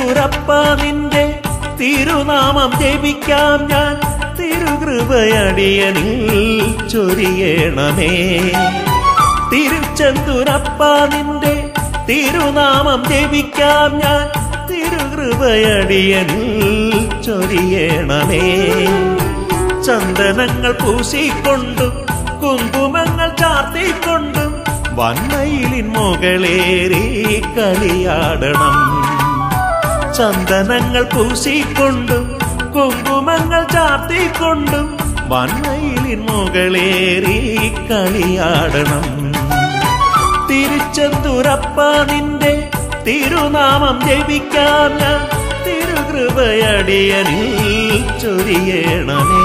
തിരുച്ചെന്തൂരപ്പ നിന്റെ തിരുനാമം ജപിക്കാം ഞാൻ തിരുകൃപയടിയനിൽ ചൊരിയണമേ തിരുച്ചെന്തൂരപ്പ നിന്റെ തിരുനാമം ജപിക്കാം ഞാൻ തിരുകൃപയടിയനിൽ ചൊരിയണമേ ചന്ദനങ്ങൾ പൂശിക്കൊണ്ടും കുങ്കുമങ്ങൾ ചാർത്തിക്കൊണ്ടും വന്നയിലിൻ മുകളേറി കളിയാടണം ചന്ദനങ്ങൾ പൂശിക്കൊണ്ടും കുങ്കുമങ്ങൾ ചാർത്തിക്കൊണ്ടും വന്നയിലിൻ മുകളേറി കളിയാടണം തിരിച്ചെന്തുരപ്പ നിന്റെ തിരുനാമം ജപിക്കാൻ ഞാൻ തിരുകൃപയടിയനിൽ ചൊരിയണമേ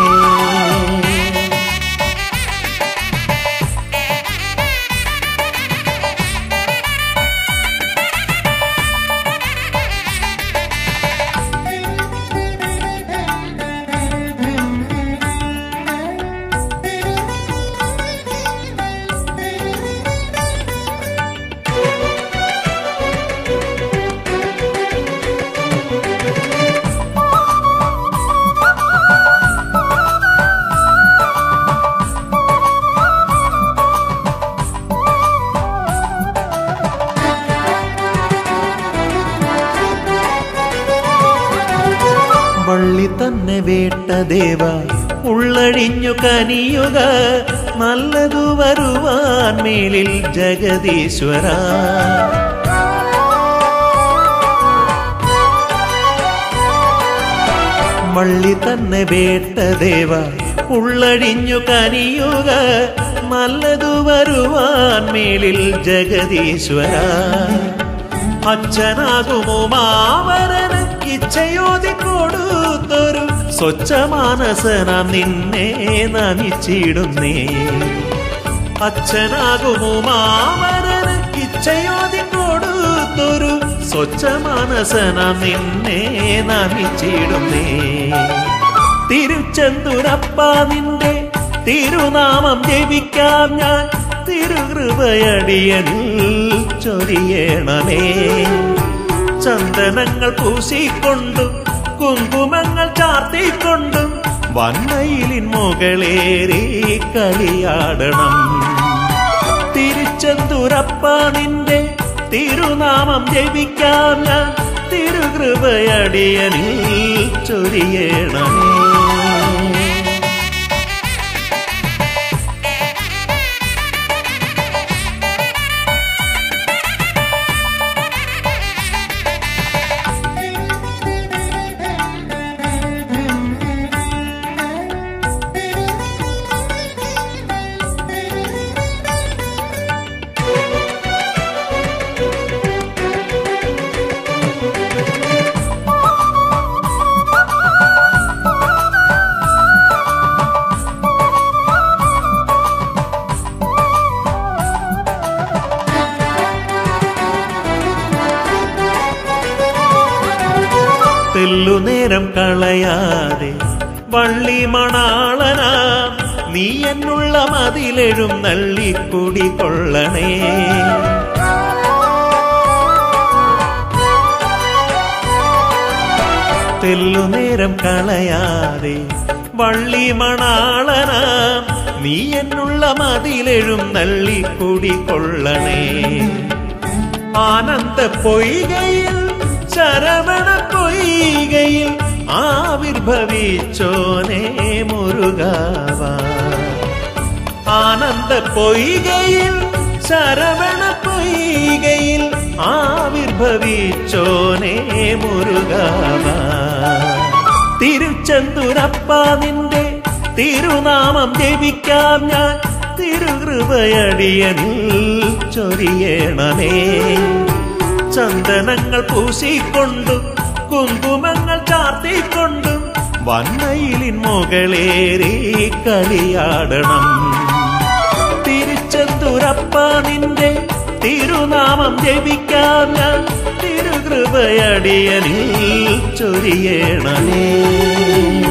വള്ളി തന്നെ വേട്ട ദേവ ഉള്ളഴിഞ്ഞു കനിയുക നല്ലതു വരുവാൻ മേലിൽ ജഗദീശ്വര വള്ളി തന്നെ വേട്ട ദേവ ഉള്ളഴിഞ്ഞു കനിയുക നല്ലതു വരുവാൻ മേലിൽ ജഗദീശ്വര അച്ഛനാകുമോ മാവരന് ഇച്ഛയോതി കൊടുത്തൊരു സ്വച്ഛമാനസനാം നിന്നെ നമിച്ചിടുന്നേ അച്ഛനാകുമോ മാവരന് ഇച്ഛയോതി കൊടുത്തൊരു സ്വച്ഛമാനസനാം നിന്നെ നമിച്ചിടുന്നേ തിരുച്ചെന്തുരപ്പ നിന്റെ തിരുനാമം ജപിക്കാം ഞാൻ തിരുകൃപയടിയനിൽ ചൊരിയണമേ ചന്ദനങ്ങൾ പൂശിക്കൊണ്ടും കുങ്കുമങ്ങൾ ചാർത്തിക്കൊണ്ടും വന്നയിലിൻ മുകളേറി കളിയാടണം തിരിച്ചെന്തുരപ്പ നിന്റെ തിരുനാമം ജപിക്കാം ഞാൻ തിരുകൃപയടിയനിൽ ചൊരിയണമേ തെല്ലുനേരം കളയാതെ വള്ളി മണാളനാം നീ എന്നുള്ള മതിലെഴും നള്ളിക്കുടി കൊള്ളണേ തെല്ലുനേരം കളയാതെ വള്ളി മണാളനാം നീ എന്നുള്ള മതിലെഴും നള്ളിക്കുടി കൊള്ളണേ ആനന്ദ പൊയ്കയിൽ ശരവണ പൊയ്കയിൽ ആവിർഭവിച്ചോനേ മുരുകാവ ആനന്ദ പൊയ്കയിൽ ശരവണ പൊയ്കയിൽ ആവിർഭവിച്ചോനേ മുരുകാവ തിരുച്ചെന്തുരപ്പ നിന്റെ തിരുനാമം ജപിക്കാം ഞാൻ തിരുകൃപയടിയനിൽ ചൊരിയണമേ ചന്ദനങ്ങൾ പൂശിക്കൊണ്ടും കുങ്കുമങ്ങൾ ചാർത്തിക്കൊണ്ടും വന്നയിലിൻ മുകളേറി കളിയാടണം തിരിച്ചെന്തുരപ്പ നിന്റെ തിരുനാമം ജപിക്കാം ഞാൻ തിരുകൃപയടിയനിൽ ചൊരിയണമേ